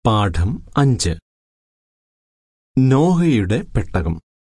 പാഠം അഞ്ച് നോഹയുടെ പെട്ടകം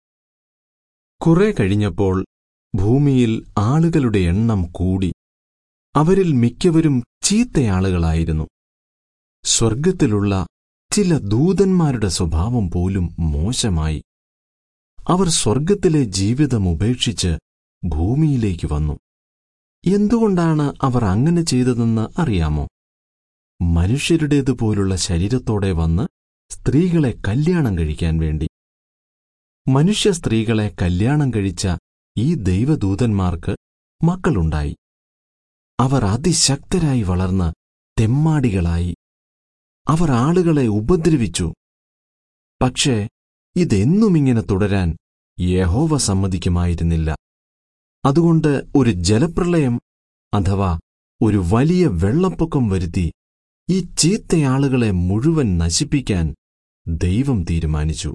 കുറെ കഴിഞ്ഞപ്പോൾ ഭൂമിയിൽ ആളുകളുടെ എണ്ണം കൂടി അവരിൽ മിക്കവരും ചീത്തയാളുകളായിരുന്നു സ്വർഗത്തിലുള്ള ചില ദൂതന്മാരുടെ സ്വഭാവം പോലും മോശമായി അവർ സ്വർഗത്തിലെ ജീവിതം ഉപേക്ഷിച്ച് ഭൂമിയിലേക്ക് വന്നു എന്തുകൊണ്ടാണ് അവർ അങ്ങനെ ചെയ്തതെന്ന് അറിയാമോ മനുഷ്യരുടേതുപോലുള്ള ശരീരത്തോടെ വന്ന് സ്ത്രീകളെ കല്യാണം കഴിക്കാൻ വേണ്ടി മനുഷ്യ സ്ത്രീകളെ കല്യാണം കഴിച്ച ഈ ദൈവദൂതന്മാർക്ക് മക്കളുണ്ടായി അവർ അതിശക്തരായി വളർന്ന് തെമ്മാടികളായി അവർ ആളുകളെ ഉപദ്രവിച്ചു പക്ഷേ ഇതെന്നുമിങ്ങനെ തുടരാൻ യഹോവ സമ്മതിക്കുമായിരുന്നില്ല അതുകൊണ്ട് ഒരു ജലപ്രളയം അഥവാ ഒരു വലിയ വെള്ളപ്പൊക്കം വരുത്തി ഈ ചീത്തയാളുകളെ മുഴുവൻ നശിപ്പിക്കാൻ ദൈവം തീരുമാനിച്ചു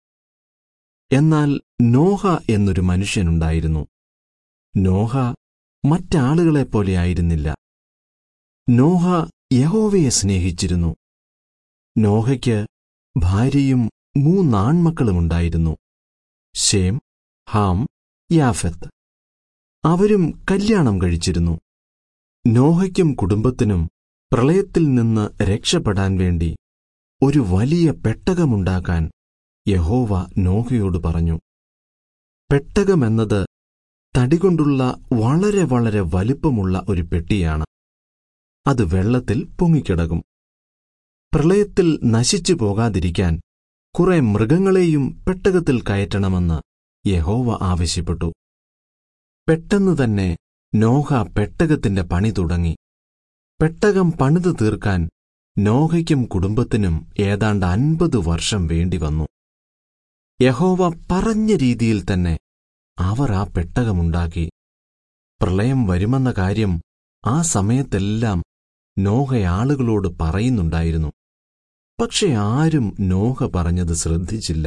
എന്നാൽ നോഹ എന്നൊരു മനുഷ്യനുണ്ടായിരുന്നു നോഹ മറ്റാളുകളെപ്പോലെയായിരുന്നില്ല നോഹ യഹോവയെ സ്നേഹിച്ചിരുന്നു നോഹയ്ക്ക് ഭാര്യയും മൂന്നാൺമക്കളുമുണ്ടായിരുന്നു ഷേം ഹാം യാഫത്ത് അവരും കല്യാണം കഴിച്ചിരുന്നു നോഹയ്ക്കും കുടുംബത്തിനും പ്രളയത്തിൽ നിന്ന് രക്ഷപ്പെടാൻ വേണ്ടി ഒരു വലിയ പെട്ടകമുണ്ടാക്കാൻ യഹോവ നോഹയോട് പറഞ്ഞു പെട്ടകമെന്നത് തടികൊണ്ടുള്ള വളരെ വളരെ വലിപ്പമുള്ള ഒരു പെട്ടിയാണ് അത് വെള്ളത്തിൽ പൊങ്ങിക്കിടക്കും പ്രളയത്തിൽ നശിച്ചു പോകാതിരിക്കാൻ കുറെ മൃഗങ്ങളെയും പെട്ടകത്തിൽ കയറ്റണമെന്ന് യഹോവ ആവശ്യപ്പെട്ടു പെട്ടെന്ന് തന്നെ നോഹ പെട്ടകത്തിന്റെ പണി തുടങ്ങി പെട്ടകം പണിതു തീർക്കാൻ നോഹയ്ക്കും കുടുംബത്തിനും ഏതാണ്ട് അൻപത് വർഷം വേണ്ടിവന്നു യഹോവ പറഞ്ഞ രീതിയിൽ തന്നെ അവർ ആ പെട്ടകമുണ്ടാക്കി പ്രളയം വരുമെന്ന കാര്യം ആ സമയത്തെല്ലാം നോഹ ആളുകളോട് പറയുന്നുണ്ടായിരുന്നു പക്ഷെ ആരും നോഹ പറഞ്ഞത് ശ്രദ്ധിച്ചില്ല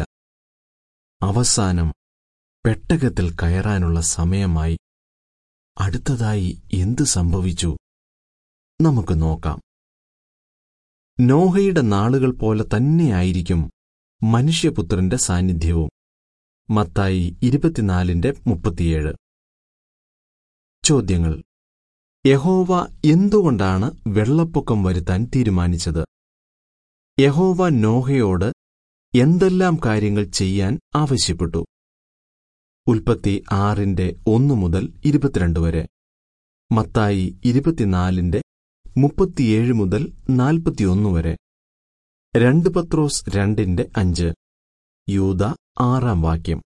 അവസാനം പെട്ടകത്തിൽ കയറാനുള്ള സമയമായി അടുത്തതായി എന്ത് സംഭവിച്ചു നമുക്ക് നോക്കാം നോഹയുടെ നാളുകൾ പോലെ തന്നെയായിരിക്കും മനുഷ്യപുത്രന്റെ സാന്നിധ്യവും മത്തായി ഇരുപത്തിനാലിന്റെ മുപ്പത്തിയേഴ് ചോദ്യങ്ങൾ യഹോവ എന്തുകൊണ്ടാണ് വെള്ളപ്പൊക്കം വരുത്താൻ തീരുമാനിച്ചത് യഹോവ നോഹയോട് എന്തെല്ലാം കാര്യങ്ങൾ ചെയ്യാൻ ആവശ്യപ്പെട്ടു ഉൽപ്പത്തി ആറിന്റെ ഒന്നു മുതൽ ഇരുപത്തിരണ്ട് വരെ മത്തായി ഇരുപത്തിനാലിന്റെ മുപ്പത്തിയേഴ് മുതൽ നാൽപ്പത്തിയൊന്ന് വരെ രണ്ട് പത്രോസ് രണ്ടിന്റെ അഞ്ച് യൂത ആറാം വാക്യം